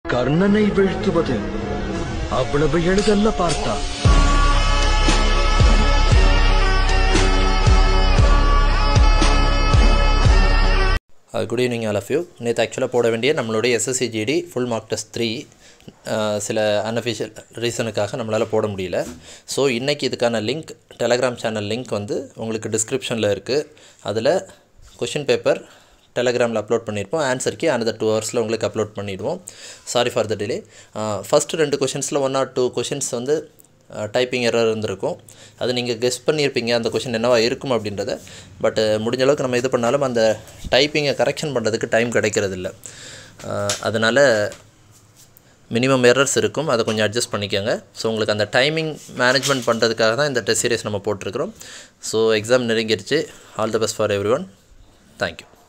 கர்ணனை வீழ்த்துவது அவ்வளவு எளிதல்ல பார்த்தா good evening all of you நேற்று ஆக்சுவலாக போட வேண்டிய நம்மளுடைய SSC GD full mark test three சில அன்அஃபிஷியல் ரீசனுக்காக நம்மளால் போட முடியல ஸோ இன்றைக்கி இதுக்கான லிங்க் டெலகிராம் சேனல் லிங்க் வந்து உங்களுக்கு டிஸ்கிரிப்ஷனில் இருக்குது அதில் கொஷின் பேப்பர் டெலகிராமில் அப்லோட் பண்ணியிருப்போம் ஆன்சருக்கு another டூ ஹவர்ஸில் உங்களுக்கு அப்லோட் பண்ணிடுவோம் sorry for the delay first ரெண்டு கொஷின்ஸில் ஒன் ஆர் டூ கொஷின்ஸ் வந்து டைப்பிங் எரர் இருந்திருக்கும் அது நீங்கள் கெஸ் பண்ணியிருப்பீங்க அந்த கொஷின் என்னவா இருக்கும் அப்படின்றத பட் முடிஞ்ச அளவுக்கு நம்ம இது பண்ணாலும் அந்த டைப்பிங்கை கரெக்ஷன் பண்ணுறதுக்கு டைம் கிடைக்கிறதில்ல அதனால் மினிமம் எரர்ஸ் இருக்கும் அதை கொஞ்சம் அட்ஜஸ்ட் பண்ணிக்கோங்க ஸோ உங்களுக்கு அந்த டைமிங் மேனேஜ்மெண்ட் பண்ணுறதுக்காக தான் இந்த டெஸ்ட் சீரிஸ் நம்ம போட்டிருக்கிறோம் ஸோ எக்ஸாம் நெருங்கிடுச்சு all the best for everyone thank you